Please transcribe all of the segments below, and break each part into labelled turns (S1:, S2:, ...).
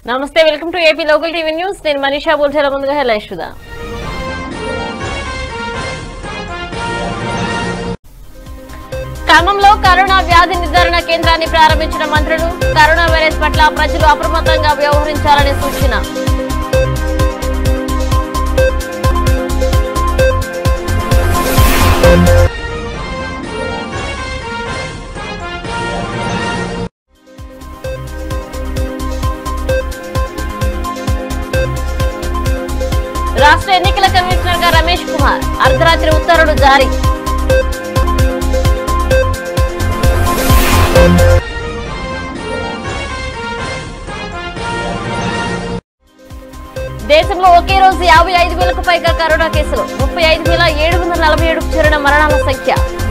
S1: నమస్తే welcome to AP local TV news నేను మనీషా బోల్చేల ముందుగా హెడ్లైన్స్ చూద్దాం ఖమ్మంలో కరోనా వ్యాధి నిర్ధారణ కేంద్రాన్ని ప్రారంభించిన మంత్రులు కరోనా వైరస్ పట్ల ప్రజలు అప్రమత్తంగా వ్యవహరించాలని సూచన రాష్ట్ర ఎన్నికల కమిషనర్ గా రమేష్ కుమార్ అర్ధరాత్రి ఉత్తర్వులు జారీ దేశంలో ఒకే రోజు యాభై ఐదు వేలకు పైగా కరోనా కేసులు ముప్పై ఐదు వేల ఏడు వందల నలభై ఏడుకు చేరిన మరణాల సంఖ్య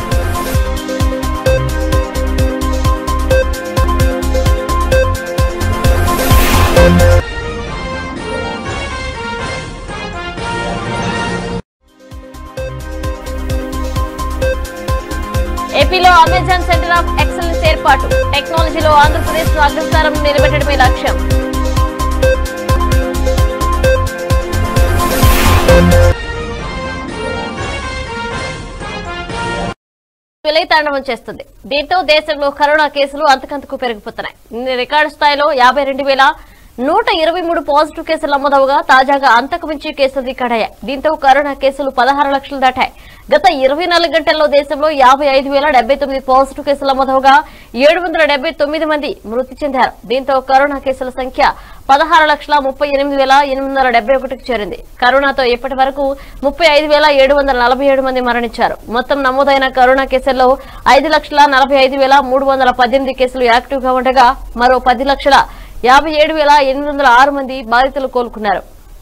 S1: ఏపీలో అమెజాన్ సెంటర్ ఆఫ్ ఎక్సలెన్స్ ఏర్పాటు టెక్నాలజీలో ఆంధ్రప్రదేశ్ ను అగ్రస్థానం నిలబెట్టడమే లక్ష్యం విలయతాండవం చేస్తుంది దీంతో దేశంలో కరోనా కేసులు అంతకంతకు పెరిగిపోతున్నాయి నిన్న రికార్డు స్థాయిలో యాభై రెండు వేల నూట ఇరవై మూడు పాజిటివ్ కేసులు నమోదవగా తాజాగా అంతకు మించి కేసులు రికార్డయ్యాయి దీంతో కరోనా కేసులు పదహారు లక్షలు దాటాయి గత ఇరవై నాలుగు గంటల్లో దేశంలో యాభై ఐదు వేల డెబ్బై తొమ్మిది పాజిటివ్ కేసులు నమోదవగా ఏడు వందల డెబ్బై తొమ్మిది మంది మృతి చెందారు దీంతో కరోనా కేసుల సంఖ్య పదహారు లక్షల ముప్పై ఎనిమిది వేల ఎనిమిది వందల డెబ్బై ఒకటికి చేరింది కరోనాతో ఇప్పటి వరకు ముప్పై ఐదు వేల ఏడు వందల నలభై ఏడు మంది మరణించారు మొత్తం నమోదైన కరోనా కేసుల్లో ఐదు లక్షల నలభై ఐదు వేల మూడు వందల పద్దెనిమిది కేసులు యాక్టివ్ గా ఉండగా మరో పది లక్షల యాభై ఏడు వేల ఎనిమిది వందల ఆరు మంది బాధితులు కోలుకున్నారు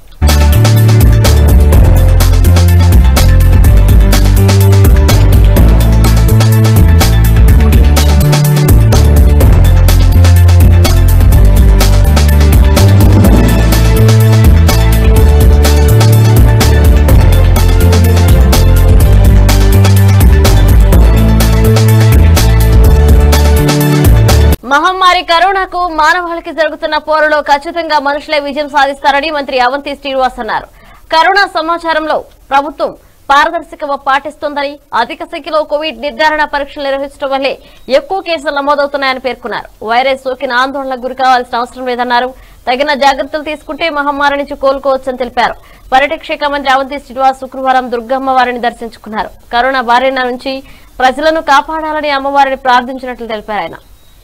S1: మహమ్మారి కరోనాకు మానవాళికి జరుగుతున్న పోరులో ఖచ్చితంగా మనుషులే విజయం సాధిస్తారని మంత్రి అవంతి శ్రీనివాస్ అన్నారు కరోనా సమాచారంలో ప్రభుత్వం పారదర్శకత పాటిస్తోందని అధిక సంఖ్యలో కోవిడ్ నిర్ధారణ పరీక్షలు నిర్వహించడం వల్లే ఎక్కువ కేసులు నమోదవుతున్నాయని పేర్కొన్నారు వైరస్ సోకిన ఆందోళనకు గురి కావాల్సిన అవసరం లేదన్నారు తగిన జాగ్రత్తలు తీసుకుంటే మహమ్మారి నుంచి కోలుకోవచ్చని తెలిపారు పర్యాటక శాఖ మంత్రి అవంతి శ్రీనివాస్ శుక్రవారం దుర్గమ్మ వారిని దర్శించుకున్నారు కరోనా బారిన నుంచి ప్రజలను కాపాడాలని అమ్మవారిని ప్రార్థించినట్లు తెలిపారు ఆయన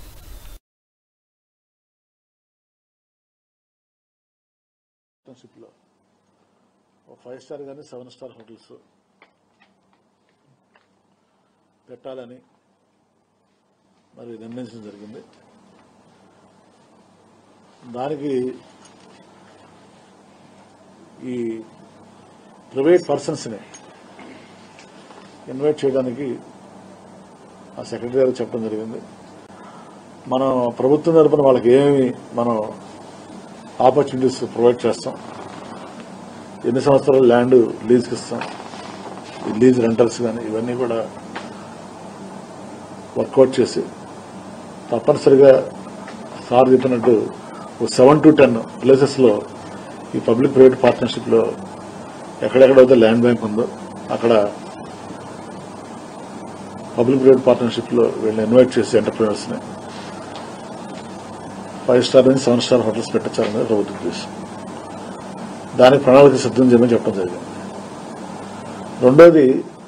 S2: పార్ట్నర్షిప్లో ఒక ఫైవ్ స్టార్ కానీ సెవెన్ స్టార్ హోటల్స్ పెట్టాలని మరి నిర్ణయించడం జరిగింది దానికి ఈ ప్రైవేట్ పర్సన్స్ని ఇన్వైట్ చేయడానికి ఆ సెక్రటరీ గారు చెప్పడం జరిగింది మనం ప్రభుత్వం తరపున వాళ్ళకి ఏమి మనం ఆపర్చునిటీస్ ప్రొవైడ్ చేస్తాం ఎన్ని సంవత్సరాలు ల్యాండ్ లీజ్కి ఇస్తాం ఈ లీజ్ రెంటల్స్ కానీ ఇవన్నీ కూడా వర్కౌట్ చేసి తప్పనిసరిగా సార్ చెప్పినట్టు సెవెన్ టు టెన్ ప్లేసెస్లో ఈ పబ్లిక్ ప్రైవేట్ పార్ట్నర్షిప్లో ఎక్కడెక్కడైతే ల్యాండ్ బ్యాంక్ ఉందో అక్కడ పబ్లిక్ ప్రైవేట్ పార్ట్నర్షిప్లో వీళ్ళని ఇన్వైట్ చేసి ఎంటర్ప్రీనర్స్ని ఫైవ్ స్టార్ నుంచి సెవెన్ స్టార్ హోటల్స్ పెట్టచ్చారనేది ప్రభుత్వ ఉద్దేశం దానికి ప్రణాళిక సిద్ధం చేయమని చెప్పడం జరిగింది రెండోది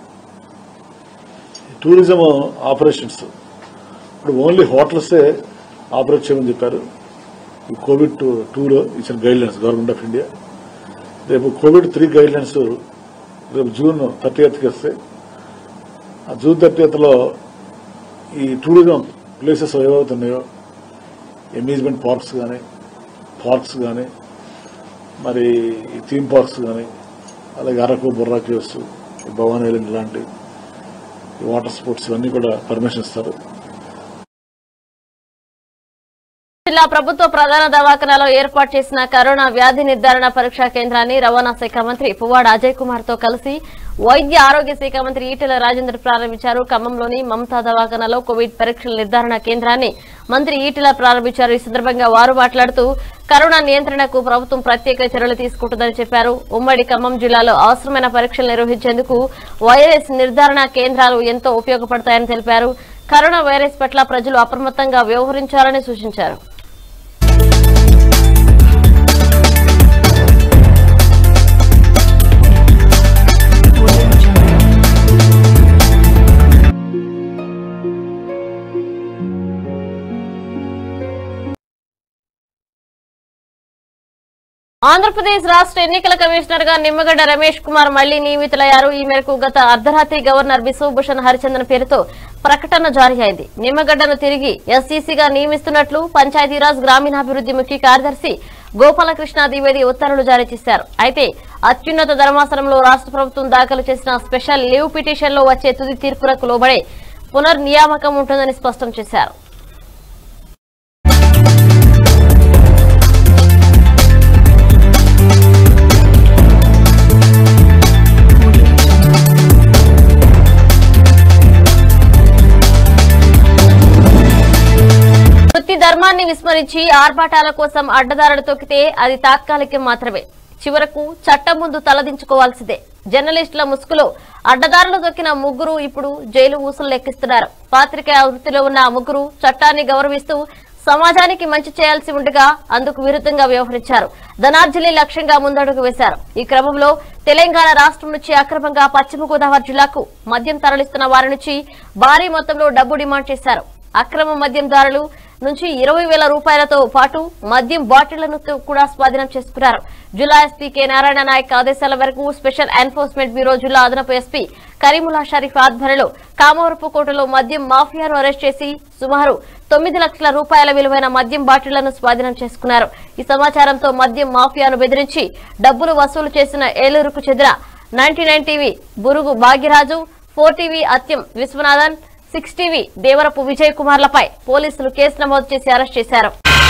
S2: టూరిజం ఆపరేషన్స్ ఇప్పుడు ఓన్లీ హోటల్సే ఆపరేట్ చేయమని చెప్పారు ఈ కోవిడ్ టూ టూలో ఇచ్చిన guidelines government of India రేపు కోవిడ్ త్రీ గైడ్ లైన్స్ రేపు జూన్ థర్టీ ఎయిత్కి వస్తాయి ఆ జూన్ థర్టీ ఎయిత్లో ఈ టూరిజం ప్లేసెస్ ఏవవుతున్నాయో అమ్యూజ్మెంట్ పార్క్స్ కానీ పార్క్స్ కానీ మరి ఈ థీమ్ పార్క్స్ కానీ అలాగే అరకు బుర్రా కేవ్స్ ఈ భవానీ ఐలాండ్ లాంటి ఈ వాటర్ స్పోర్ట్స్ ఇవన్నీ కూడా పర్మిషన్ ఇస్తారు
S1: జిల్లా ప్రభుత్వ ప్రధాన దవాఖానాలో ఏర్పాటు చేసిన కరోనా వ్యాధి నిర్ధారణ పరీక్షా కేంద్రాన్ని రవాణా శాఖ మంత్రి పువ్వాడ అజయ్ కుమార్ తో కలిసి వైద్య ఆరోగ్య శాఖ మంత్రి ఈటెల రాజేందర్ ప్రారంభించారు ఖమ్మంలోని మమతా దవాఖానాలో కోవిడ్ పరీక్షల నిర్ధారణ కేంద్రాన్ని మంత్రి ఈటెల ప్రారంభించారు ఈ సందర్భంగా వారు మాట్లాడుతూ కరోనా నియంత్రణకు ప్రభుత్వం ప్రత్యేక చర్యలు తీసుకుంటుందని చెప్పారు ఉమ్మడి ఖమ్మం జిల్లాలో అవసరమైన పరీక్షలు నిర్వహించేందుకు వైరస్ నిర్ధారణ కేంద్రాలు ఎంతో ఉపయోగపడతాయని తెలిపారు కరోనా వైరస్ పట్ల ప్రజలు అప్రమత్తంగా వ్యవహరించాలని సూచించారు ఆంధ్రప్రదేశ్ రాష్ట్ర ఎన్నికల కమిషనర్ గా నిమ్మగడ్డ రమేష్ కుమార్ మళ్లీ నియమితులయ్యారు ఈ మేరకు గత అర్ధరాత్రి గవర్నర్ బిశ్వభూషణ్ హరిచందన్ పేరుతో ప్రకటన జారీ అయింది నిమ్మగడ్డను తిరిగి ఎస్సీసీగా నియమిస్తున్నట్లు పంచాయతీరాజ్ గ్రామీణాభివృద్ధి ముఖ్య కార్యదర్శి గోపాలకృష్ణ ద్వివేది ఉత్తర్వులు జారీ చేశారు అయితే అత్యున్నత ధర్మాసనంలో రాష్ట్ర ప్రభుత్వం దాఖలు చేసిన స్పెషల్ లీవ్ పిటిషన్లో వచ్చే తుది తీర్పులకు లోబడే పునర్నియామకం ఉంటుందని స్పష్టం చేశారు వృత్తి ధర్మాన్ని విస్మరించి ఆర్భాటాల కోసం అడ్డదారులు తొక్కితే అది తాత్కాలికం మాత్రమే చివరకు చట్టం ముందు తలదించుకోవాల్సిందే జర్నలిస్టుల ముసుగులో అడ్డదారులు దొక్కిన ముగ్గురు ఇప్పుడు జైలు ఊసులు లెక్కిస్తున్నారు పాత్రికేయ వృత్తిలో ఉన్న ఆ ముగ్గురు చట్టాన్ని గౌరవిస్తూ సమాజానికి మంచి చేయాల్సి ఉండగా అందుకు విరుద్ధంగా వ్యవహరించారు ధనార్జలి లక్ష్యంగా ముందడుగు వేశారు ఈ క్రమంలో తెలంగాణ రాష్ట్రం నుంచి అక్రమంగా పశ్చిమ గోదావరి జిల్లాకు మద్యం తరలిస్తున్న వారి నుంచి భారీ మొత్తంలో డబ్బు డిమాండ్ చేశారు అక్రమ మద్యం దారులు నుంచి ఇరవై వేల రూపాయలతో పాటు మద్యం బాటిళ్లను కూడా స్వాధీనం చేసుకున్నారు జిల్లా ఎస్పీ కె నారాయణ నాయక్ ఆదేశాల వరకు స్పెషల్ ఎన్ఫోర్స్మెంట్ బ్యూరో జిల్లా అదనపు ఎస్పీ కరీముల్లా షరీఫ్ ఆధ్వర్యంలో కామవరపు కోటలో మద్యం మాఫియాను అరెస్ట్ చేసి సుమారు తొమ్మిది లక్షల రూపాయల విలువైన మద్యం బాటిళ్లను స్వాధీనం చేసుకున్నారు ఈ సమాచారంతో మద్యం మాఫియాను బెదిరించి డబ్బులు వసూలు చేసిన ఏలూరుకు చెందిన ninety nine TV Burugu Bhagyaraju four TV Atyam Viswanathan six TV Devarapu Vijay కుమార్లపై పోలీసులు కేసు నమోదు చేసి అరెస్ట్ చేశారు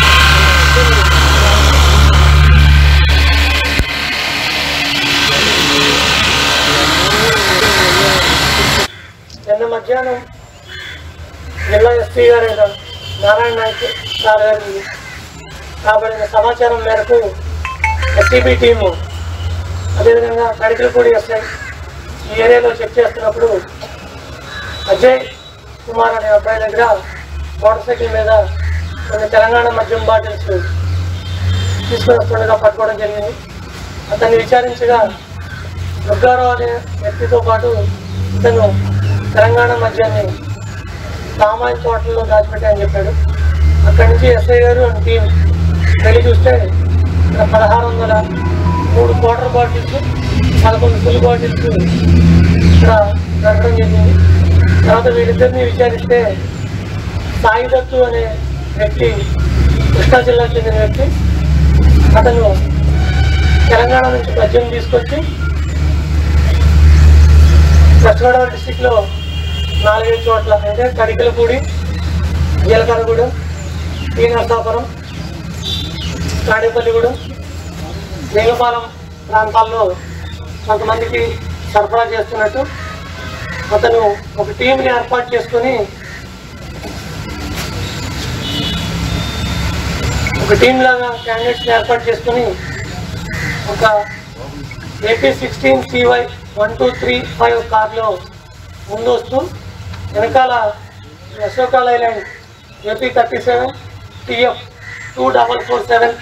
S3: నిన్న మధ్యాహ్నం జిల్లా ఎస్పీ గారు నారాయణ నాయక్ సార్ గారి రాబడిన సమాచారం మేరకు ఎస్టీబీ టీము అదేవిధంగా కడికలపూడి ఎస్ఐ ఈ ఏరియాలో చెక్ చేస్తున్నప్పుడు అజయ్ కుమార్ అనే అబ్బాయి దగ్గర మోటార్ సైకిల్ మీద కొన్ని తెలంగాణ మద్యం బాటిల్స్ తీసుకుని వస్తుండగా పట్టుకోవడం జరిగింది అతన్ని విచారించగా దుర్గారావు అనే వ్యక్తితో పాటు ఇతను తెలంగాణ మద్యాన్ని సామాన్య తోటల్లో దాచిపెట్టాయని చెప్పాడు అక్కడి నుంచి ఎస్ఐ గారు అండ్ టీం వెళ్ళి చూస్తే ఇక్కడ పదహారు వందల మూడు క్వార్టర్ బాటిల్స్ పదకొండు ఫుల్ బాటిల్స్ ఇక్కడ దొరకడం జరిగింది తర్వాత వీళ్ళిద్దరిని విచారిస్తే సాయి దత్తు అనే వ్యక్తి కృష్ణా జిల్లాకు చెందిన వ్యక్తి అతను తెలంగాణ నుంచి మద్యం తీసుకొచ్చి వెస్ట్ గోదావరి డిస్టిక్ లో నాలుగైదు చోట్ల అంటే కడికలపూడి జీలకర్రగూడెం టీ నరసాపురం తాడేపల్లిగూడెం వేగపాలెం ప్రాంతాల్లో కొంతమందికి సరఫరా చేస్తున్నట్టు అతను ఒక టీంని ఏర్పాటు చేసుకొని ఒక టీం లాగా క్యాండిడేట్స్ ఏర్పాటు చేసుకొని ఒక AP sixteen CY one two three five కార్లో ముందు వస్తూ వెనకాల Ashok Leyland AP thirty seven TF two double four seven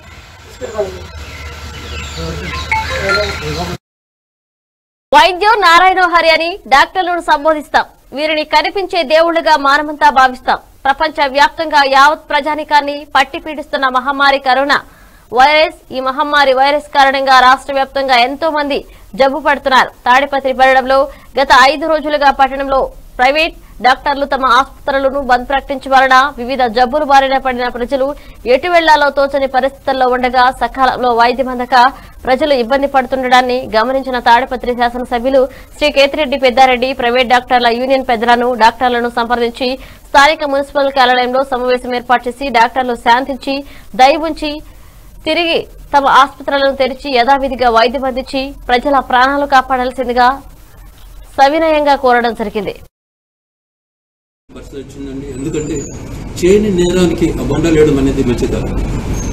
S1: వైద్యం నారాయణ హరి అని డాక్టర్లను సంబోధిస్తాం వీరిని కనిపించే దేవుళ్లుగా మానమంతా భావిస్తాం ప్రపంచ వ్యాప్తంగా యావత్ ప్రజానికాన్ని పట్టి పీడిస్తున్న మహమ్మారి కరోనా వైరస్ ఈ మహమ్మారి వైరస్ కారణంగా రాష్ట్ర వ్యాప్తంగా ఎంతో మంది జబ్బు పడుతున్నారు తాడిపత్రి పడడంలో గత ఐదు రోజులుగా పట్టణంలో ప్రైవేట్ డాక్టర్లు తమ ఆసుపత్రులను బంద్ ప్రకటించడం వలన వివిధ జబ్బులు బారిన పడిన ప్రజలు ఎటు వెళ్లాలో తోచని పరిస్థితుల్లో ఉండగా సకాలంలో వైద్యం అందక ప్రజలు ఇబ్బంది పడుతుండడాన్ని గమనించిన తాడిపత్రి శాసనసభ్యులు శ్రీ కేతిరెడ్డి పెద్దారెడ్డి ప్రైవేట్ డాక్టర్ల యూనియన్ పెద్దలను డాక్టర్లను సంప్రదించి స్థానిక మున్సిపల్ కార్యాలయంలో సమావేశం ఏర్పాటు చేసి డాక్టర్లు శాంతించి దయ ఉంచి తిరిగి తమ ఆసుపత్రులను తెరిచి యథావిధిగా వైద్యం అందించి ప్రజల ప్రాణాలు కాపాడాల్సిందిగా సవినయంగా కోరడం జరిగింది
S4: పరిస్థితి వచ్చిందండి ఎందుకంటే చేయని నేరానికి ఆ బొండాలు వేయడం అనేది మంచిది కాదు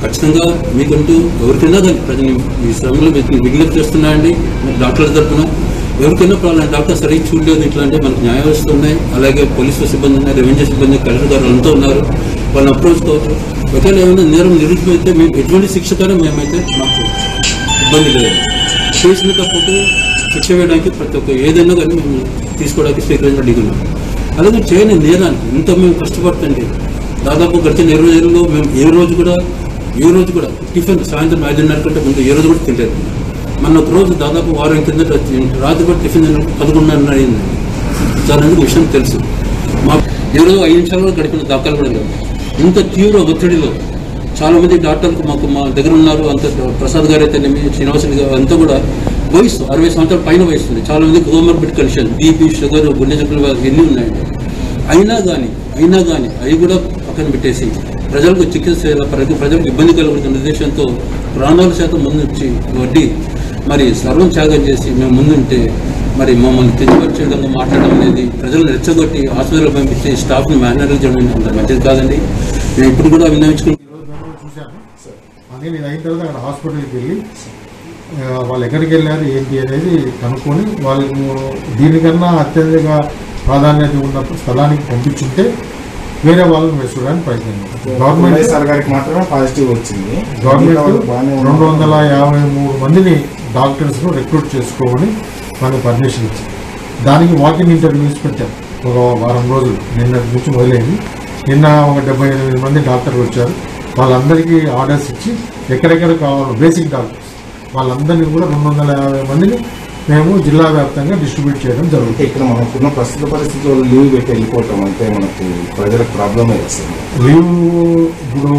S4: ఖచ్చితంగా మీకంటూ ఎవరికైనా కానీ ప్రజలు ఈ శ్రమలో మీకు విజ్ఞప్తి చేస్తున్నాయండి మరి డాక్టర్ల తరఫున ఎవరికైనా ప్రాబ్లం డాక్టర్ సరిగ్గా చూడలేదు ఇట్లా అంటే మనకు న్యాయ వ్యవస్థ ఉన్నాయి అలాగే పోలీసు సిబ్బంది ఉన్నారు రెవెన్యూ సిబ్బంది కలెక్టర్ గారు అంతా ఉన్నారు వాళ్ళని అప్రోచ్ కావచ్చు ఒకవేళ ఏమైనా నేరం నిరూపితే మేము ఎటువంటి శిక్షకైనా మేమైతే మాకు ఇబ్బంది లేదు చేసిన తప్పుకు శిక్ష వేయడానికి ప్రతి ఒక్క ఏదైనా కానీ మేము తీసుకోవడానికి స్వీకరించి అడిగినాం అలాగే చేయని నేరానికి ఇంత మేము కష్టపడుతుంది దాదాపు గడిచిన ఇరవై ఏళ్ళలో మేము ఏ రోజు కూడా ఏ రోజు కూడా టిఫిన్ సాయంత్రం ఐదున్నర కంటే ముందు ఏ రోజు కూడా తినలేదు మన ఒక రోజు దాదాపు వారం కిందట రాత్రి కూడా టిఫిన్ తినడం పదకొండున్నర అయింది చాలా మందికి విషయం తెలుసు మా ఏ రోజు ఐదు నిమిషాలు కూడా గడిపిన దాఖలు కూడా లేవు ఇంత తీవ్ర ఒత్తిడిలో చాలా మంది డాక్టర్లు మాకు మా దగ్గర ఉన్నారు అంత ప్రసాద్ గారు అయితే శ్రీనివాసులు గారు అంతా కూడా వయసు అరవై సంవత్సరాల పైన వయసు ఉంది చాలా మంది కోమర్బిడ్ కండిషన్ బీపీ షుగర్ గుండె జబ్బులు ఎన్ని ఉన్నాయండి అయినా కానీ అయినా కానీ అవి కూడా పక్కన పెట్టేసి ప్రజలకు చికిత్స చేయాలి, ప్రజ- ప్రజలకు ఇబ్బంది కలుగుతున్న ఉద్దేశంతో ప్రాణాల శాతం ముందుంచి వడ్డీ మరి సర్వం త్యాగం చేసి మేము ముందుంటే మరి మమ్మల్ని తెచ్చిపరిచే విధంగా మాట్లాడడం అనేది ప్రజలను రెచ్చగొట్టి హాస్పిటల్ పంపించి స్టాఫ్ని మేనేజర్ చేయడం అంత మంచిది కాదండి మేము ఇప్పుడు కూడా విన్నవించుకుంటున్నాం
S5: ఈరోజు నేను కూడా చూశాను అదే నేను అయిన తర్వాత అక్కడ హాస్పిటల్కి వెళ్ళి ఆ, వాళ్ళు ఎక్కడికి వెళ్ళారు ఏంటి అనేది కనుక్కొని వాళ్ళకు దీనికన్నా అత్యధిక ప్రాధాన్యత ఉన్న స్థలానికి పంపించుంటే వేరే వాళ్ళని వేసుకోవడానికి ప్రయత్నం గవర్నమెంట్
S6: వైఎస్ఆర్ గారికి మాత్రమే పాజిటివ్ వచ్చింది
S5: గవర్నమెంట్
S6: మిగతా వాళ్ళు బాగానే ఉన్నారు.
S5: రెండు వందల యాభై మూడు మందిని డాక్టర్స్ను రిక్రూట్ చేసుకోమని మనకు పర్మిషన్ ఇచ్చింది దానికి వాకింగ్ ఇంటర్వ్యూస్ పెట్టాం ఒక వారం రోజులు నిన్నటి నుంచి మొదలైంది నిన్న ఒక డెబ్బై ఎనిమిది మంది డాక్టర్లు వచ్చారు వాళ్ళందరికీ ఆర్డర్స్ ఇచ్చి ఎక్కడెక్కడ కావాలో బేసిక్ డాక్టర్స్ వాళ్ళందరినీ కూడా రెండు వందల యాభై మందిని మేము జిల్లా వ్యాప్తంగా డిస్ట్రిబ్యూట్ చేయడం
S6: అంటే
S5: జరుగుతుంది
S6: ఇక్కడ మనకున్న ప్రస్తుత పరిస్థితుల్లో లీవ్ పెట్టి వెళ్ళిపోవటం అంటే మనకు ప్రజలకు ప్రాబ్లమే వస్తుంది
S5: లీవ్ ఇప్పుడు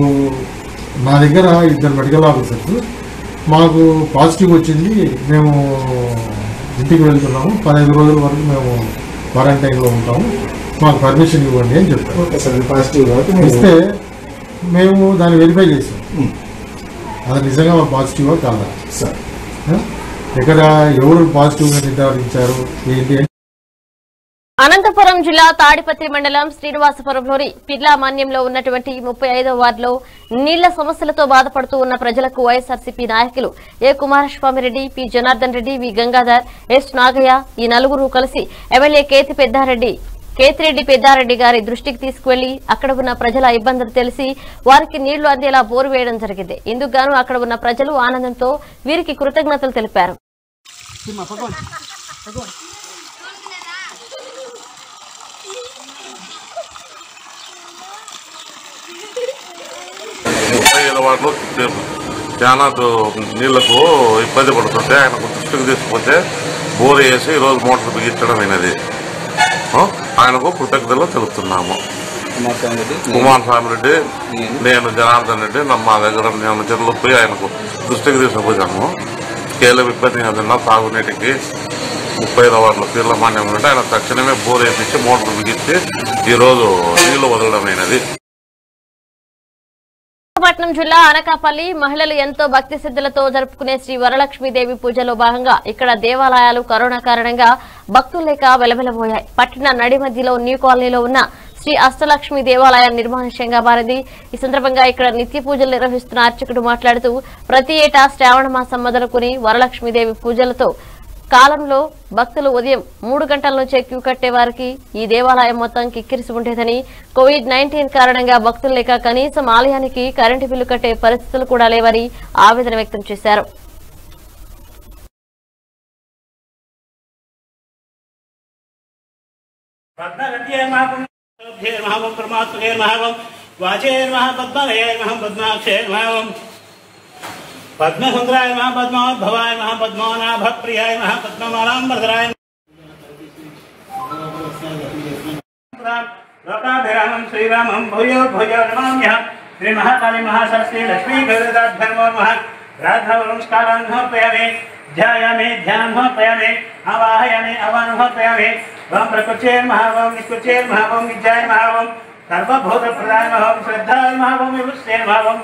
S5: నా దగ్గర ఇద్దరు మెడికల్ ఆఫీసర్స్ మాకు పాజిటివ్ వచ్చింది మేము ఇంటికి వెళ్తున్నాము పదహైదు రోజుల వరకు మేము క్వారంటైన్లో ఉంటాము మాకు పర్మిషన్ ఇవ్వండి అని చెప్తారు
S6: ఓకే సార్ ఇది పాజిటివ్ కాబట్టి మీరు-
S5: ఇస్తే మేము దాన్ని వెరిఫై చేసాం
S6: ఉమ్.
S5: అది నిజంగా పాజిటివా కాదా
S6: సార్
S5: ఆ? ఎక్కడ ఎవరు పాజిటివ్గా నిర్ధారించారు ఏంటి అని
S1: అనంతపురం జిల్లా తాడిపత్రి మండలం శ్రీనివాసపురంలోని పిర్లా మాన్యంలో ఉన్నటువంటి ముప్పై ఐదో వార్డులో నీళ్ల సమస్యలతో బాధపడుతూ ఉన్న ప్రజలకు వైఎస్ఆర్సీపీ నాయకులు A Kumaraswamy Reddy P Janardhan Reddy V Gangadhar S Nagaiah ఈ నలుగురు కలిసి ఎమ్మెల్యే కేతి పెద్దారెడ్డి కేతిరెడ్డి పెద్దారెడ్డి గారి దృష్టికి తీసుకువెళ్లి అక్కడ ఉన్న ప్రజల ఇబ్బందులు తెలిసి వారికి నీళ్లు అందేలా బోరు వేయడం జరిగింది ఇందుకు గాను అక్కడ ఉన్న ప్రజలు ఆనందంతో వీరికి కృతజ్ఞతలు తెలిపారు
S7: ముప్పై ఐదు వార్డులో చాలా దు- నీళ్లకు ఇబ్బంది పడుతుంటే ఆయనకు దృష్టికి తీసుకుపోతే బోర్ వేసి ఈరోజు మోటార్ బిగించడం అయినది ఆ? ఆయనకు కృతజ్ఞతలు తెలుపుతున్నాము కుమార్ స్వామి రెడ్డి నేను జనార్దన్ రెడ్డి నా- మా దగ్గర నేను చెరువులో పోయి ఆయనకు దృష్టికి తీసుకుపోయాము కేవలం ఇబ్బంది ఏదన్నా తాగునీటికి ముప్పై ఐదు వార్డులో పీర్ల మాన్యం ఉంటే ఆయన తక్షణమే బోర్ వేపించి మోటార్ బిగించి ఈరోజు నీళ్లు వదలడమైనది
S1: విశాఖపట్నం జిల్లా అనకాపల్లి మహిళలు ఎంతో భక్తి సిద్ధులతో జరుపుకునే శ్రీ వరలక్ష్మీదేవి పూజలో భాగంగా ఇక్కడ దేవాలయాలు కరోనా కారణంగా భక్తులు లేక వెలవెలబోయాయి పట్టణ నడి మధ్యలో న్యూ కాలనీలో ఉన్న శ్రీ అష్టలక్ష్మి దేవాలయం నిర్మానుష్యంగా మారింది ఈ సందర్భంగా ఇక్కడ నిత్య పూజలు నిర్వహిస్తున్న అర్చకుడు మాట్లాడుతూ ప్రతి ఏటా శ్రావణ మాసం మొదలుకుని వరలక్ష్మీదేవి పూజలతో కాలంలో భక్తులు ఉదయం మూడు గంటల నుంచే క్యూ కట్టే వారికి ఈ దేవాలయం మొత్తం కిక్కిరిసి ఉండేదని కోవిడ్ నైన్టీన్ కారణంగా భక్తులు లేక కనీసం ఆలయానికి కరెంటు బిల్లు కట్టే పరిస్థితులు కూడా లేవని ఆవేదన వ్యక్తం చేశారు
S8: పద్మగత్యేర్మహం పరమాత్మేర్మహం వాచేర్మహ పద్మలయేర్మహం పద్మాక్షేర్మహం పద్మసుందరాయ మహ పద్మోద్భవాయ మహ పద్మోనాభ ప్రియాయ మహ పద్మమాలాంబరధరాయ లోకాభిరామం శ్రీరామం భూయో భూయో నమామ్య శ్రీ మహాకాళి మహాసరస్వతి లక్ష్మీ గౌరదాభ్యర్మో మహ రాధవ నమస్కారాన్ సమర్పయామి ధ్యాయామి ధ్యానం సమర్పయామి ఆవాహయామి ఆవాహనం సమర్పయామి ఓం ప్రకృత్యేర్మహ ఓం నికృత్యేర్మహ ఓం విద్యాయర్మహ ఓం సర్వభూతప్రదాయమహ ఓం శ్రద్ధాయర్మహ ఓం విభుస్తేర్మహ ఓం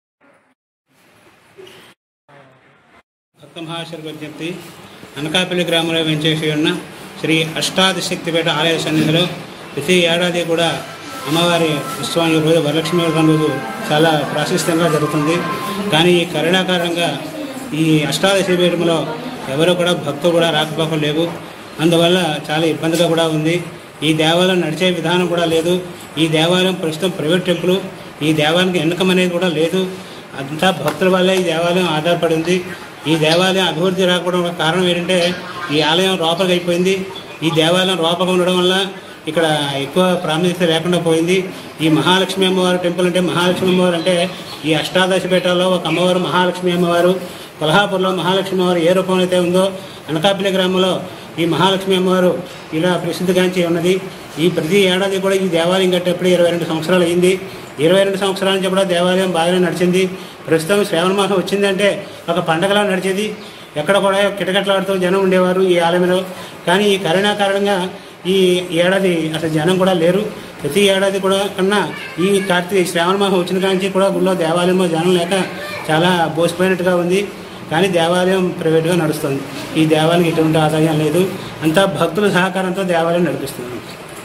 S8: భక్త మహాశర్ విజ్ఞప్తి అనకాపల్లి గ్రామంలో వెంచేసి ఉన్న శ్రీ అష్టాదశక్తిపేట ఆలయ సన్నిధిలో ప్రతి ఏడాది కూడా అమ్మవారి ఉత్సవం ఈ రోజు వరలక్ష్మి వ్రతం రోజు చాలా ప్రాశస్త్యంగా జరుగుతుంది కానీ ఈ కరోనా కారణంగా ఈ అష్టాదశి పీఠంలో ఎవరు కూడా భక్తులు కూడా రాకపోకలు లేవు అందువల్ల చాలా ఇబ్బందిగా కూడా ఉంది ఈ దేవాలయం నడిచే విధానం కూడా లేదు ఈ దేవాలయం ప్రస్తుతం ప్రైవేట్ టెంపుల్ ఈ దేవాలయానికి ఎన్నికం అనేది కూడా లేదు అంతా భక్తుల వల్లే ఈ దేవాలయం ఆధారపడి ఉంది ఈ దేవాలయం అభివృద్ధి రాకపోవడం ఒక కారణం ఏంటంటే ఈ ఆలయం రోపగా అయిపోయింది ఈ దేవాలయం రోపగా ఉండడం వల్ల ఇక్కడ ఎక్కువ ప్రాముఖ్యత లేకుండా పోయింది ఈ మహాలక్ష్మి అమ్మవారు టెంపుల్ అంటే మహాలక్ష్మి అమ్మవారు అంటే ఈ అష్టాదశ పీఠాల్లో ఒక అమ్మవారు మహాలక్ష్మి అమ్మవారు కొల్హాపూర్లో మహాలక్ష్మి అమ్మవారు ఏ రూపంలో అయితే ఉందో అనకాపల్లి గ్రామంలో ఈ మహాలక్ష్మి అమ్మవారు ఇలా ప్రసిద్ధిగాంచి ఉన్నది ఈ ప్రతి ఏడాది కూడా ఈ దేవాలయం కట్టేప్పుడు ఇరవై రెండు సంవత్సరాలు అయింది ఇరవై రెండు సంవత్సరాల నుంచి కూడా దేవాలయం బాగానే నడిచింది ప్రస్తుతం శ్రావణ మాసం వచ్చిందంటే ఒక పండగలా నడిచేది ఎక్కడ కూడా కిటకట్లాడుతూ జనం ఉండేవారు ఈ ఆలయంలో కానీ ఈ కరోనా కారణంగా ఈ ఏడాది అసలు జనం కూడా లేరు ప్రతి ఏడాది కూడా కన్నా ఈ కార్తీక శ్రావణ మాసం వచ్చిన కాంచి కూడా గుళ్ళో దేవాలయంలో జనం లేక చాలా బోసిపోయినట్టుగా ఉంది కానీ దేవాలయం ప్రైవేట్గా నడుస్తుంది ఈ దేవాలయం ఎటువంటి ఆదాయం లేదు అంతా భక్తుల సహకారంతో దేవాలయం నడిపిస్తుంది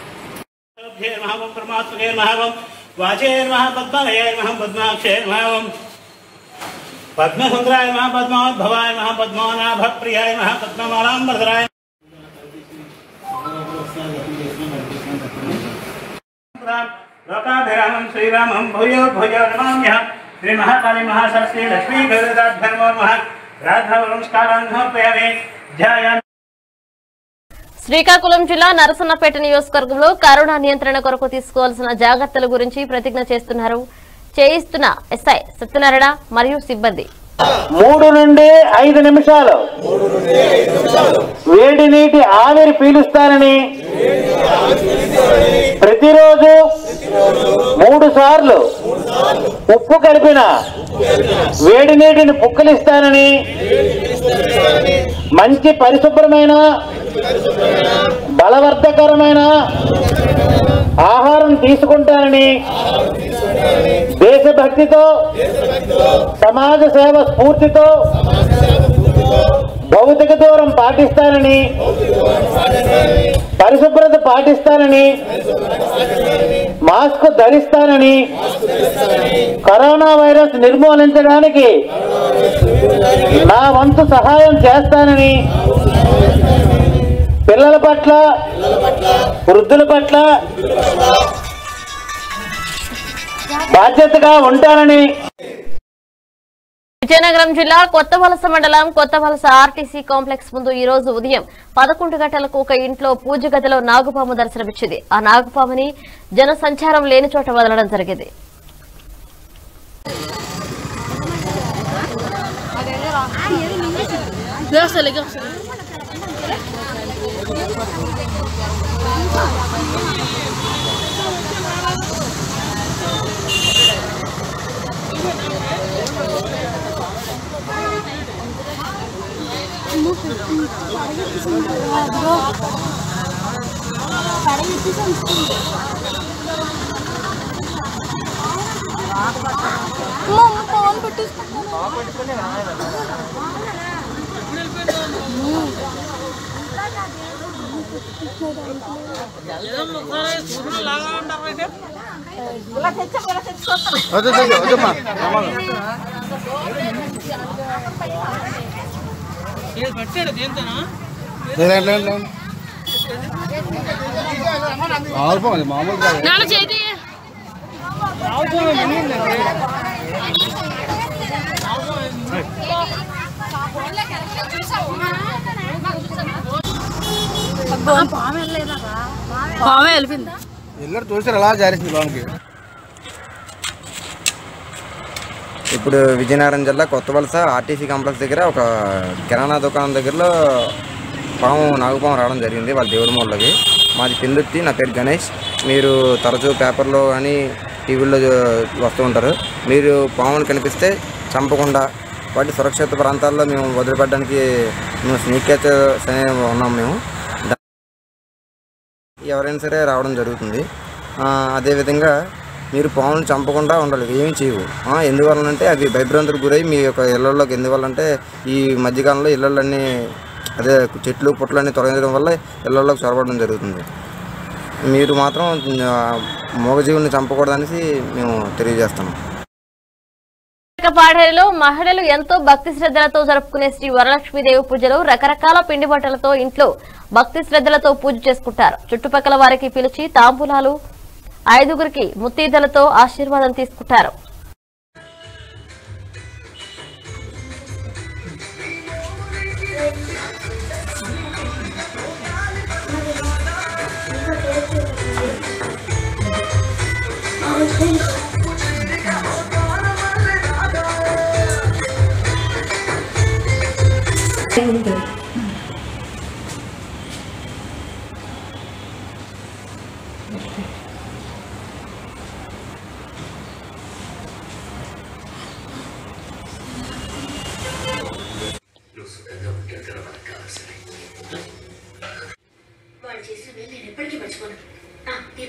S8: వాచే నమః పద్మలయ నమః పద్మాక్షే నమః పద్మసుందరాయ నమః పద్మోద్భవాయ నమః పద్మనాభ ప్రియాయ నమః పద్మమాలాంబరధరాయ లోకాభిరామం శ్రీరామం భూయో భూయో నమామ్య శ్రీ మహాకాళీ మహాసరస్వతి లక్ష్మీ గౌరదాభ్యర్మో నమః రాధా నమస్కారాన్ని సమర్పయామి ధ్యాయామి
S1: శ్రీకాకుళం జిల్లా నరసన్నపేట నియోజకవర్గంలో కరోనా నియంత్రణ కొరకు తీసుకోవాల్సిన జాగ్రత్తల గురించి ప్రతిజ్ఞ చేస్తున్నారు చేయిస్తున్న ఎస్ఐ సత్యనారాయణ మరియు సిబ్బంది
S9: మూడు నుండి ఐదు నిమిషాలు వేడి నీటి ఆవిరి పీలుస్తానని ప్రతిరోజు మూడు సార్లు ఉప్పు కలిపిన వేడి నీటిని పుక్కలిస్తానని మంచి పరిశుభ్రమైన బలవర్ధకరమైన ఆహారం తీసుకుంటానని దేశభక్తితో సమాజ సేవ స్ఫూర్తితో భౌతిక దూరం పాటిస్తానని పరిశుభ్రత పాటిస్తానని మాస్క్ ధరిస్తానని కరోనా వైరస్ నిర్మూలించడానికి నా వంతు సహాయం చేస్తానని పిల్లల పట్ల వృద్ధుల పట్ల బాధ్యతగా ఉంటానని
S1: విజయనగరం జిల్లా కొత్త వలస మండలం కొత్త వలస ఆర్టీసీ కాంప్లెక్స్ ముందు ఈ రోజు ఉదయం పదకొండు గంటలకు ఒక ఇంట్లో పూజ గదిలో నాగుపాము దర్శనమిచ్చింది ఆ నాగుపాముని జన సంచారం లేని చోట వదలడం జరిగింది
S10: ಎಲ್ಲರೂ ತೋರಿಸಿರ ಅಲ್ಲ ಜಾರಿಸಿ లోనికి
S11: ఇప్పుడు విజయనగరం జిల్లా కొత్త వలస ఆర్టీసీ కాంప్లెక్స్ దగ్గర ఒక కిరాణా దుకాణం దగ్గరలో పాము నాగుపాము రావడం జరిగింది వాళ్ళ దేవుడి మూలకి మాది పెందుర్తి నా పేరు గణేష్ మీరు తరచూ పేపర్లో కానీ టీవీల్లో వస్తూ ఉంటారు మీరు పాములు కనిపిస్తే చంపకుండా వాటి సురక్షిత ప్రాంతాల్లో మేము వదిలిపెట్టడానికి మేము స్నీకేజ్ ఉన్నాం మేము దా- ఎవరైనా సరే రావడం జరుగుతుంది ఆ, అదేవిధంగా మీరు పాములను చంపకుండా ఉండాలి ఏమీ చేయవు ఆ, ఎందువలనంటే అవి భయభ్రాంతులకు గురై మీ యొక్క ఇళ్లలోకి ఎందువల్లంటే ఈ మధ్యకాలంలో ఇళ్ళన్నీ అదే చెట్లు పుట్లన్నీ తొలగించడం వల్ల ఇళ్లలోకి చొరబడడం జరుగుతుంది మీరు మాత్రం ఆ, మూగజీవుని చంపకూడదనేసి మేము తెలియజేస్తున్నాం
S1: పాడేరులో మహిళలు ఎంతో భక్తి శ్రద్ధలతో జరుపుకునే శ్రీ వరలక్ష్మీదేవి పూజలు రకరకాల పిండి బట్టలతో ఇంట్లో భక్తి శ్రద్ధలతో పూజ చేసుకుంటారు చుట్టుపక్కల వారికి పిలిచి తాంబూలాలు ఐదుగురికి ముత్తీదలతో ఆశీర్వాదం తీసుకుంటారు
S12: వాళ్ళు చేసిన మేలు నేను ఎప్పటికీ మర్చిపోను ఆ, ఈ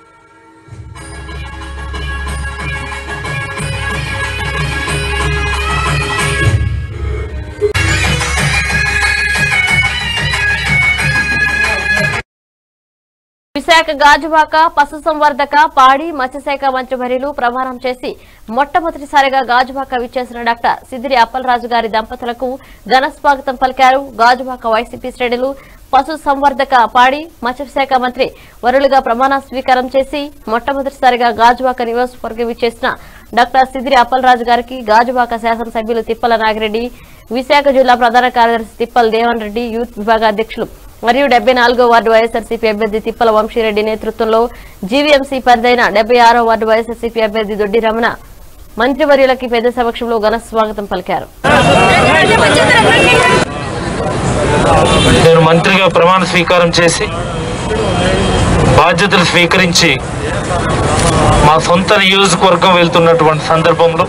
S1: విశాఖ గాజువాక పశు సంవర్ధక పాడి మత్స్యశాఖ మంత్రివర్యులు ప్రమాణం చేసి మొట్టమొదటిసారిగా గాజువాక విచ్చేసిన డాక్టర్ సిద్దిరి అప్పలరాజు గారి దంపతులకు ఘన స్వాగతం పలికారు గాజువాక వైసీపీ శ్రేణులు పశు సంవర్ధక పాడి మత్స్యశాఖ మంత్రి వరులుగా ప్రమాణ స్వీకారం చేసి మొట్టమొదటిసారిగా గాజువాక నియోజకవర్గం విచ్చేసిన డాక్టర్ సిద్దిరి అప్పలరాజు గారికి గాజువాక శాసనసభ్యులు తిప్పల నాగిరెడ్డి విశాఖ జిల్లా ప్రధాన కార్యదర్శి తిప్పల దేవన్ రెడ్డి యూత్ విభాగ అధ్యక్షులు మరియు డెబ్బై నాలుగో వార్డు వైఎస్ఆర్సీపీ అభ్యర్థి తిప్పల వంశీరెడ్డి నేతృత్వంలో జీవీఎంసీ పరిధైన డెబ్బై ఆరో వార్డు వైఎస్ఆర్సీపీ అభ్యర్థి దొడ్డి రమణ మంత్రివర్యులకి పెద్ద సమక్షంలో ఘన స్వాగతం పలికారు
S13: నేను మంత్రిగా ప్రమాణ స్వీకారం చేసి బాధ్యతలు స్వీకరించి మా సొంత నియోజకవర్గం వెళ్తున్నటువంటి సందర్భంలో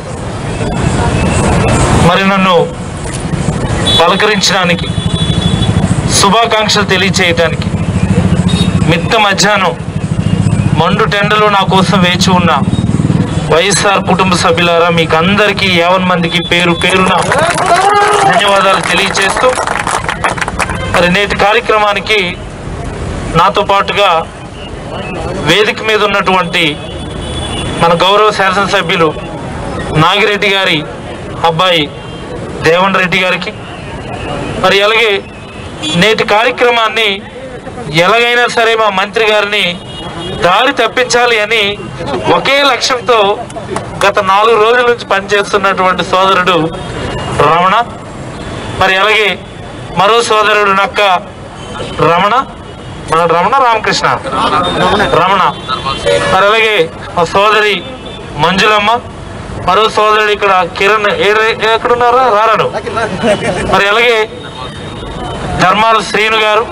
S13: మరి నన్ను పలకరించడానికి శుభాకాంక్షలు తెలియచేయటానికి మిత్త మధ్యాహ్నం మండు టెండలో నా కోసం వేచి ఉన్న వైఎస్ఆర్ కుటుంబ సభ్యులారా మీకు అందరికీ యావన్ మందికి పేరు పేరున ధన్యవాదాలు తెలియచేస్తూ మరి నేటి కార్యక్రమానికి నాతో పాటుగా వేదిక మీద ఉన్నటువంటి మన గౌరవ శాసనసభ్యులు నాగిరెడ్డి గారి అబ్బాయి దేవన్ రెడ్డి గారికి మరి అలాగే నేటి కార్యక్రమాన్ని ఎలాగైనా సరే మా మంత్రి గారిని దారి తప్పించాలి అని ఒకే లక్ష్యంతో గత నాలుగు రోజుల నుంచి పనిచేస్తున్నటువంటి సోదరుడు రమణ మరి అలాగే మరో సోదరుడు నక్క రమణ మన రమణ రామకృష్ణ రమణ మరి అలాగే మా సోదరి మంజులమ్మ మరో సోదరుడు ఇక్కడ కిరణ్ ఏ- ఎక్కడున్నారా రారాడు మరి అలాగే ధర్మాల శ్రీను గారు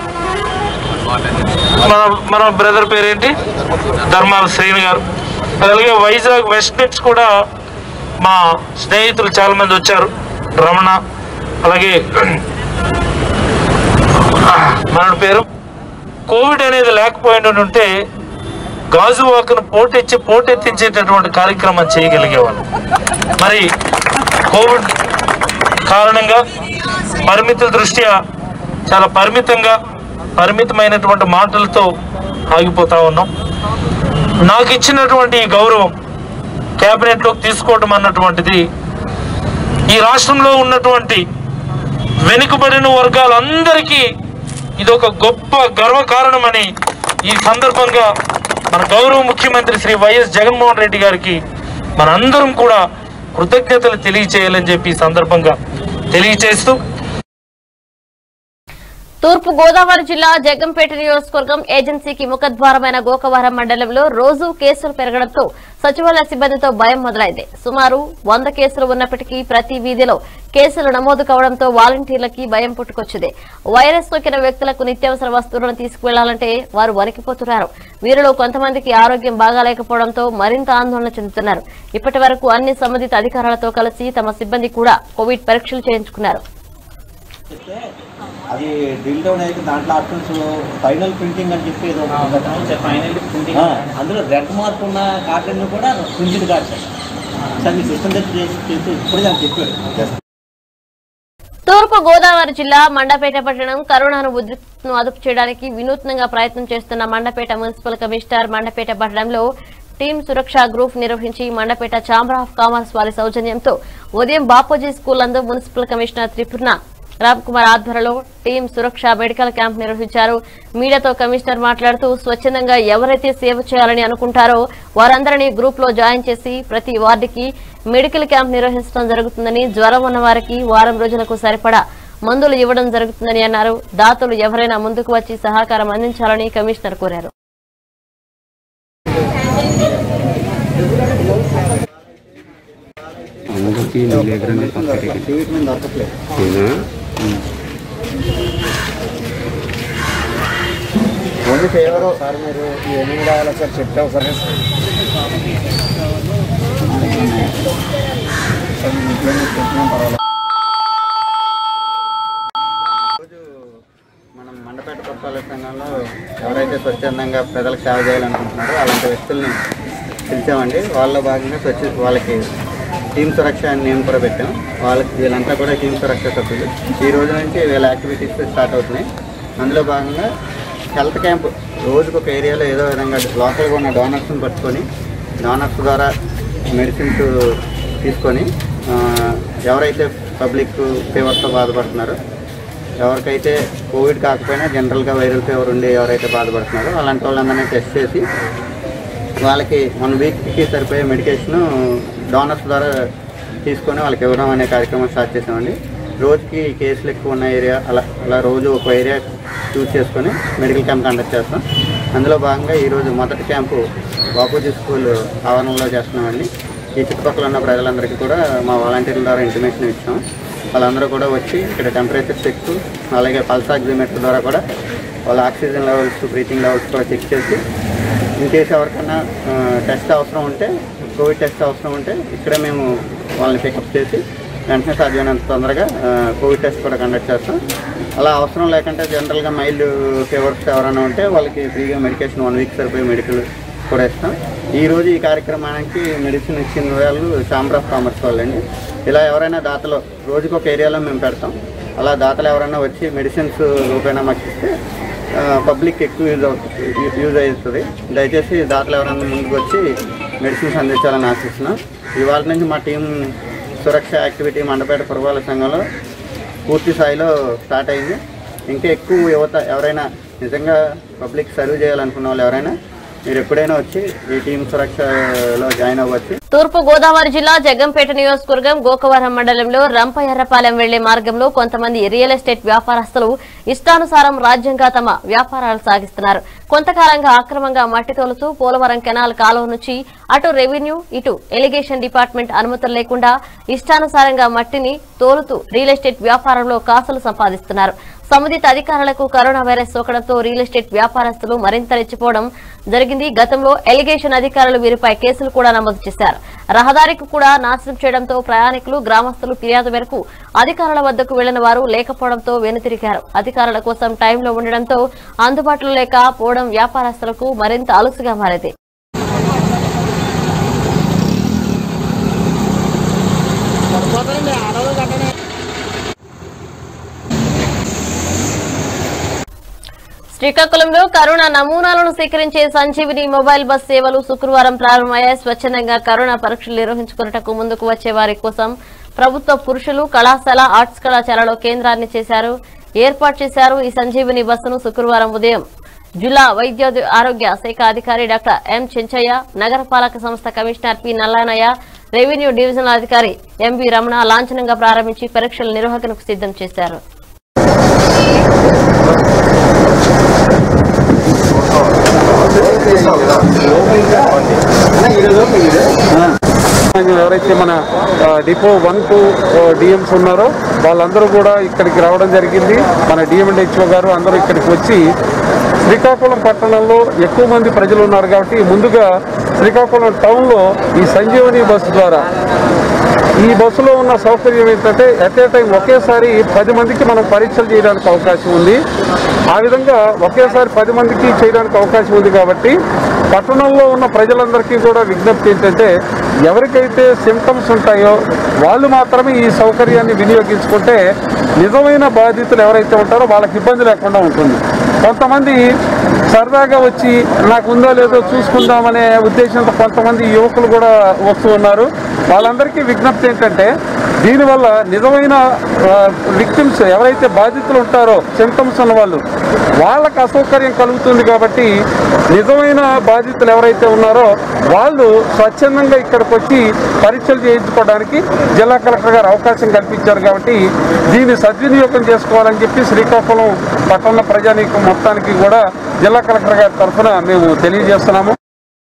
S13: మన మన బ్రదర్ పేరేంటి ధర్మాల శ్రీను గారు మరి అలాగే వైజాగ్ వెస్ట్ నుంచి కూడా మా స్నేహితులు చాలా మంది వచ్చారు రమణ అలాగే మన పేరు కోవిడ్ అనేది లేకపోయిన ఉంటే గాజువాకను పోటెచ్చి పోటెత్తించేటటువంటి కార్యక్రమం చేయగలిగేవాళ్ళు మరి కోవిడ్ కారణంగా పరిమితుల దృష్ట్యా చాలా పరిమితంగా పరిమితమైనటువంటి మాటలతో ఆగిపోతా ఉన్నాం నాకు ఇచ్చినటువంటి ఈ గౌరవం క్యాబినెట్లోకి తీసుకోవడం అన్నటువంటిది ఈ రాష్ట్రంలో ఉన్నటువంటి వెనుకబడిన వర్గాలందరికీ ఇది ఒక గొప్ప గర్వకారణమని ఈ సందర్భంగా మన గౌరవ ముఖ్యమంత్రి శ్రీ వైఎస్ జగన్మోహన్ రెడ్డి గారికి మనందరం కూడా కృతజ్ఞతలు తెలియచేయాలని చెప్పి ఈ సందర్భంగా తెలియచేస్తూ
S1: తూర్పు గోదావరి జిల్లా జగ్గంపేట నియోజకవర్గం ఏజెన్సీకి ముఖద్వారమైన గోకవరం మండలంలో రోజు కేసులు పెరగడంతో సచివాలయ సిబ్బందితో భయం మొదలైంది సుమారు వంద కేసులు ఉన్నప్పటికీ ప్రతి వీధిలో కేసులు నమోదు కావడంతో వాలంటీర్లకి భయం పుట్టుకొచ్చింది వైరస్ సోకిన వ్యక్తులకు నిత్యావసర వస్తువులను తీసుకువెళ్లాలంటే వారు వణికిపోతున్నారు వీరిలో కొంతమందికి ఆరోగ్యం బాగాలేకపోవడంతో మరింత ఆందోళన చెందుతున్నారు ఇప్పటి వరకు అన్ని సంబంధిత అధికారులతో కలిసి తమ సిబ్బంది కూడా కోవిడ్ పరీక్షలు చేయించుకున్నారు
S14: అది డ్రిల్ డౌన్ అయితే దాంట్లో ఆప్షన్స్ ఫైనల్ ప్రింటింగ్ అని చెప్పి ఏదో ఫైనల్ ప్రింటింగ్ అందులో రెడ్ మార్క్ ఉన్న కార్డును కూడా ప్రింటెడ్ కార్డ్స్ సార్ మీ సిస్టమ్ దగ్గర చేసి చేసి ఇప్పుడే దాన్ని చెప్పాడు
S1: తూర్పు గోదావరి జిల్లా మండపేట పట్టణం కరోనాను ఉధృతిను అదుపు చేయడానికి వినూత్నంగా ప్రయత్నం చేస్తున్న మండపేట మున్సిపల్ కమిషనర్ మండపేట పట్టణంలో టీం సురక్ష గ్రూప్ నిర్వహించి మండపేట ఛాంబర్ ఆఫ్ కామర్స్ వారి సౌజన్యంతో ఉదయం బాపూజీ స్కూల్ నందు మున్సిపల్ కమిషనర్ త్రిపుర్ణ రామ్ కుమార్ ఆధ్వర్యంలో టీం సురక్ష మెడికల్ క్యాంప్ నిర్వహించారు మీడియాతో కమిషనర్ మాట్లాడుతూ స్వచ్ఛందంగా ఎవరైతే సేవ చేయాలని అనుకుంటారో వారందరినీ గ్రూప్ లో జాయిన్ చేసి ప్రతి వార్డుకి మెడికల్ క్యాంప్ నిర్వహించడం జరుగుతుందని జ్వరం ఉన్న వారికి వారం రోజులకు సరిపడా మందులు ఇవ్వడం జరుగుతుందని అన్నారు దాతలు ఎవరైనా ముందుకు వచ్చి సహకారం అందించాలని కమిషనర్ కోరారు
S15: అందరికీ నీ దగ్గరనే పక్కకి అవునా?
S16: ఓన్లీ ఫేవర్ సార్ మీరు ఏమేమి కావాలో సార్ చెప్తే ఒకసారి సార్ మీ ఇంట్లో మీకు చెప్పినా పర్వాలేదు మనం మండపేట పురపాలక సంఘంలో ఎవరైతే స్వచ్ఛందంగా ప్రజలకు సేవ చేయాలనుకుంటున్నారో అలాంటి వ్యక్తుల్ని పిలిచామండి వాళ్ళలో భాగంగా స్వచ్ఛ వాళ్ళకి టీమ్ సురక్ష అని నేను కూడా పెట్టాం వాళ్ళకి వీళ్ళంతా కూడా టీమ్ సురక్ష సభ్యులు ఈ రోజు నుంచి వీళ్ళ యాక్టివిటీస్ స్టార్ట్ అవుతున్నాయి అందులో భాగంగా హెల్త్ క్యాంప్ రోజుకు ఒక ఏరియాలో ఏదో విధంగా లోకల్గా ఉన్న డోనర్స్ని పట్టుకొని డోనర్స్ ద్వారా మెడిసిన్స్ తీసుకొని ఆ, ఎవరైతే పబ్లిక్ ఫీవర్తో బాధపడుతున్నారో ఎవరికైతే కోవిడ్ కాకపోయినా జనరల్గా వైరల్ ఫీవర్ ఉండి ఎవరైతే బాధపడుతున్నారో అలాంటి వాళ్ళందరినీ టెస్ట్ చేసి వాళ్ళకి వన్ వీక్కి సరిపోయే మెడికేషన్ డోనర్స్ ద్వారా తీసుకొని వాళ్ళకి ఇవ్వడం అనే కార్యక్రమం స్టార్ట్ చేసామండి రోజుకి కేసులు ఎక్కువ ఉన్న ఏరియా అలా అలా రోజు ఒక ఏరియా చూస్ చేసుకొని మెడికల్ క్యాంప్ కండక్ట్ చేస్తాం అందులో భాగంగా ఈరోజు మొదటి క్యాంపు బాపూజీ స్కూల్ ఆవరణలో చేస్తున్నామండి ఈ చుట్టుపక్కల ఉన్న ప్రజలందరికీ కూడా మా వాలంటీర్ల ద్వారా ఇంటిమేషన్ ఇచ్చాం వాళ్ళందరూ కూడా వచ్చి ఇక్కడ టెంపరేచర్ చెక్ అలాగే పల్స్ ఆక్సిమీటర్ ద్వారా కూడా వాళ్ళ ఆక్సిజన్ లెవెల్స్ బ్రీతింగ్ లెవెల్స్ కూడా చెక్ చేసి ఇన్ కేసు ఎవరికైనా టెస్ట్ అవసరం ఉంటే కోవిడ్ టెస్ట్ అవసరం ఉంటే ఇక్కడే మేము వాళ్ళని పికప్ చేసి వెంటనే సాధ్యమైనంత తొందరగా ఆ, కోవిడ్ టెస్ట్ కూడా కండక్ట్ చేస్తాం అలా అవసరం లేకుంటే జనరల్గా మైల్డ్ ఫీవర్స్ ఎవరైనా ఉంటే వాళ్ళకి ఫ్రీగా మెడికేషన్ వన్ వీక్ సరిపోయి మెడికల్ కూడా ఇస్తాం ఈ రోజు ఈ కార్యక్రమానికి మెడిసిన్ ఇచ్చిన వాళ్ళు ఛాంబర్ ఆఫ్ కామర్స్ వాళ్ళండి ఇలా ఎవరైనా దాతలు రోజుకి ఒక ఏరియాలో మేము పెడతాం అలా దాతలు ఎవరైనా వచ్చి మెడిసిన్స్ రూపైనా మాకు ఇస్తే పబ్లిక్ ఎక్కువ యూజ్ అవుతుంది యూజ్ అవుతుంది దయచేసి దాతలు ఎవరైనా ముందుకు వచ్చి మెడిసిన్స్ అందించాలని ఆశిస్తున్నాం ఇవాళ నుంచి మా టీం సురక్ష యాక్టివిటీ మండపేట పురపాలక సంఘంలో పూర్తి స్థాయిలో స్టార్ట్ అయింది ఇంకా ఎక్కువ యువత ఎవరైనా నిజంగా పబ్లిక్ సర్వ్ చేయాలనుకున్న వాళ్ళు ఎవరైనా మీరు ఎప్పుడైనా వచ్చి ఈ టీం సురక్షలో జాయిన్ అవ్వచ్చు
S1: తూర్పు గోదావరి జిల్లా జగ్గంపేట నియోజకవర్గం గోకవరం మండలంలో రంపయ్యర్రపాలెం వెళ్లే మార్గంలో కొంతమంది రియల్ ఎస్టేట్ వ్యాపారస్తులు ఇష్టానుసారం రాజ్యంగా తమ వ్యాపారాలు సాగిస్తున్నారు కొంతకాలంగా అక్రమంగా మట్టి తోలుతూ పోలవరం కెనాల్ కాలువ నుంచి అటు రెవెన్యూ ఇటు ఎలిగేషన్ డిపార్ట్మెంట్ అనుమతులు లేకుండా ఇష్టానుసారంగా మట్టిని తోలుతూ రియల్ ఎస్టేట్ వ్యాపారంలో కాసులు సంపాదిస్తున్నారు సంబంధిత అధికారులకు కరోనా వైరస్ సోకడంతో రియల్ ఎస్టేట్ వ్యాపారస్తులు మరింత రెచ్చిపోవడం జరిగింది గతంలో ఎలిగేషన్ అధికారులు వీరిపై కేసులు కూడా నమోదు చేశారు రహదారికి కూడా నాశనం చేయడంతో ప్రయాణికులు గ్రామస్తులు ఫిర్యాదు మేరకు అధికారుల వద్దకు వెళ్లిన వారు లేకపోవడంతో వెనుతిరిగారు అధికారుల కోసం టైంలో ఉండడంతో అందుబాటులో లేక పోవడం వ్యాపారస్తులకు మరింత అలుసుగా మారింది శ్రీకాకుళంలో కరోనా నమూనాలను సేకరించే సంజీవిని మొబైల్ బస్ సేవలు శుక్రవారం ప్రారంభమయ్యాయి స్వచ్ఛందంగా కరోనా పరీక్షలు నిర్వహించుకున్నటకు ముందుకు వచ్చే వారి కోసం ప్రభుత్వ పురుషులు కళాశాల ఆర్ట్స్ కళాశాలలో కేంద్రాన్ని చేశారు ఏర్పాటు చేశారు ఈ సంజీవిని బస్సును శుక్రవారం ఉదయం జిల్లా వైద్య ఆరోగ్య శాఖ అధికారి డాక్టర్ ఎం చెంచయ్య నగరపాలక సంస్థ commissioner P Nallanaiah revenue divisional అధికారి ఎంబి రమణ లాంఛనంగా ప్రారంభించి పరీక్షల నిర్వహణకు సిద్ధం చేశారు
S17: ఎవరైతే మన ఆ, డిపో వన్ టూ డిఎంస్ ఉన్నారో వాళ్ళందరూ కూడా ఇక్కడికి రావడం జరిగింది మన డిఎండ్ హెచ్ఓ గారు అందరూ ఇక్కడికి వచ్చి శ్రీకాకుళం పట్టణంలో ఎక్కువ మంది ప్రజలు ఉన్నారు కాబట్టి ముందుగా శ్రీకాకుళం టౌన్లో ఈ సంజీవని బస్సు ద్వారా ఈ బస్సులో ఉన్న సౌకర్యం ఏంటంటే ఎట్ ఏ టైం ఒకేసారి పది మందికి మనం పరీక్షలు చేయడానికి అవకాశం ఉంది ఆ విధంగా ఒకేసారి పది మందికి చేయడానికి అవకాశం ఉంది కాబట్టి పట్టణంలో ఉన్న ప్రజలందరికీ కూడా విజ్ఞప్తి ఏంటంటే ఎవరికైతే సిమ్టమ్స్ ఉంటాయో వాళ్ళు మాత్రమే ఈ సౌకర్యాన్ని వినియోగించుకుంటే నిజమైన బాధితులు ఎవరైతే ఉంటారో వాళ్ళకి ఇబ్బంది లేకుండా ఉంటుంది కొంతమంది సరదాగా వచ్చి నాకు ఉందో లేదో చూసుకుందామనే ఉద్దేశంతో కొంతమంది యువకులు కూడా వస్తూ ఉన్నారు వాళ్ళందరికీ విజ్ఞప్తి ఏంటంటే దీనివల్ల నిజమైన విక్టిమ్స్ ఎవరైతే బాధితులు ఉంటారో సిమ్టమ్స్ ఉన్న వాళ్ళు వాళ్ళకి అసౌకర్యం కలుగుతుంది కాబట్టి నిజమైన బాధితులు ఎవరైతే ఉన్నారో వాళ్ళు స్వచ్ఛందంగా ఇక్కడికి వచ్చి పరీక్షలు చేయించుకోవడానికి జిల్లా కలెక్టర్ గారు అవకాశం కల్పించారు కాబట్టి దీన్ని సద్వినియోగం చేసుకోవాలని చెప్పి శ్రీకాకుళం పట్టణ ప్రజానీకం మొత్తానికి కూడా జిల్లా కలెక్టర్ గారి తరఫున మేము తెలియజేస్తున్నాము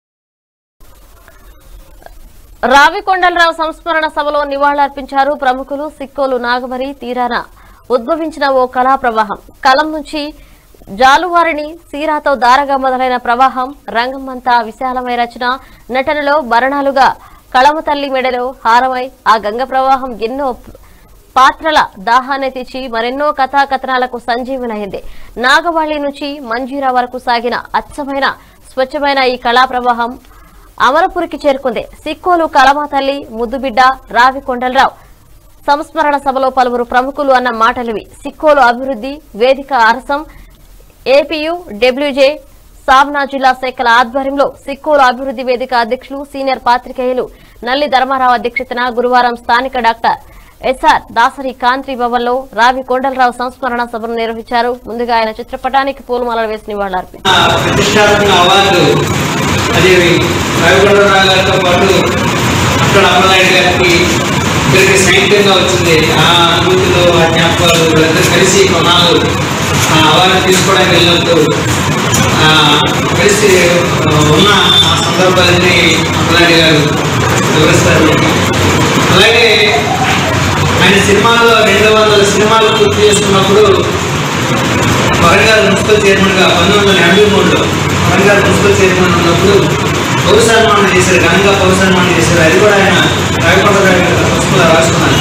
S1: రావికొండలరావు సంస్మరణ సభలో నివాళులర్పించారు ప్రముఖులు సిక్కోలు నాగమరి తీరాన ఉద్భవించిన ఓ కళా ప్రవాహం కలం నుంచి జాలువారిని సీరాతో దారగా మొదలైన ప్రవాహం రంగమంతా విశాలమై రచన నటనలో భరణాలుగా కళమ తల్లి మెడలో హారమై ఆ గంగ ప్రవాహం ఎన్నో పాత్రల దాహాన్ని తెచ్చి మరెన్నో కథాకథనాలకు సంజీవనైంది నాగవల్లి నుంచి మంజీరా వరకు సాగిన అచ్చమైన స్వచ్ఛమైన ఈ కళా ప్రవాహం అమరపురికి చేరుకుంది సిక్కోలు కలమా తల్లి ముద్దుబిడ్డ రావి కొండలరావు సంస్మరణ సభలో పలువురు ప్రముఖులు అన్న మాటలివి సిక్కోలు అభివృద్ధి వేదిక అరసం ఏపీయు డబ్ల్యూజే సాబ్నా జిల్లా శాఖల ఆధ్వర్యంలో సిక్కోలు అభివృద్ధి వేదిక అధ్యక్షులు సీనియర్ పాత్రికేయులు నల్లి ధర్మారావు అధ్యక్షతన గురువారం స్థానిక డాక్టర్ ఎస్ఆర్ దాసరి కాంతి భవన్లో రావి కొండలరావు సంస్మరణ సభను నిర్వహించారు ముందుగా ఆయన చిత్రపటానికి పూలమాలలు వేసి నివాళులర్పించారు
S18: ప్రతిష్టాత్మక అవార్డు అది రవిగొండరావు గారితో పాటు అక్కడ అమలనాయుడు గారికి ఇద్దరికి సంయుక్తంగా వచ్చింది ఆ అనుభూతులు ఆ జ్ఞాపకాలు వీళ్ళందరూ కలిసి కొన్నాళ్ళు ఆ అవార్డు తీసుకోవడానికి వెళ్ళినప్పుడు ఆ, కలిసి ఆ, ఉన్న ఆ సందర్భాలని అమలనాయుడు గారు వివరిస్తారు అలాగే ఆయన సినిమాలో రెండు వందల సినిమాలు పూర్తి చేసుకున్నప్పుడు వరంగల్ మున్సిపల్ చైర్మన్గా పంతొమ్మిది వందల ఎనభై మూడులో వరంగల్ మున్సిపల్ చైర్మన్ ఉన్నప్పుడు పౌర సన్మానం చేశారు ఘనంగా పౌర సన్మానం చేశారు అది కూడా ఆయన రావికొండ గారి పుస్తకంలో రాసుకున్నారు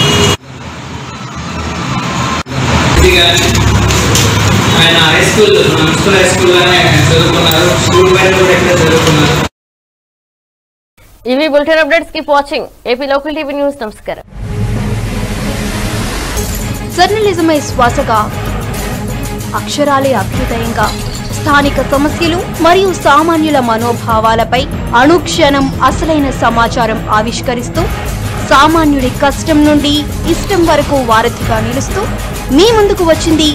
S18: ఇది కానీ ఆయన హై స్కూల్ మున్సిపల్ హై స్కూల్లోనే చదువుకున్నారు స్కూల్ బయట కూడా ఇక్కడ చదువుకున్నారు
S1: ఇవి bulletin updates keep watching AP local TV news నమస్కారం
S19: జర్నలిజమే శ్వాసగా అక్షరాలే అభ్యుదయంగా స్థానిక సమస్యలు మరియు సామాన్యుల మనోభావాలపై అనుక్షణం అసలైన సమాచారం ఆవిష్కరిస్తూ సామాన్యుడి కష్టం నుండి ఇష్టం వరకు వారధిగా నిలుస్తూ మీ ముందుకు వచ్చింది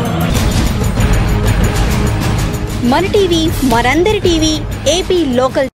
S19: మన టీవీ మనందరి టీవీ ఏపీ లోకల్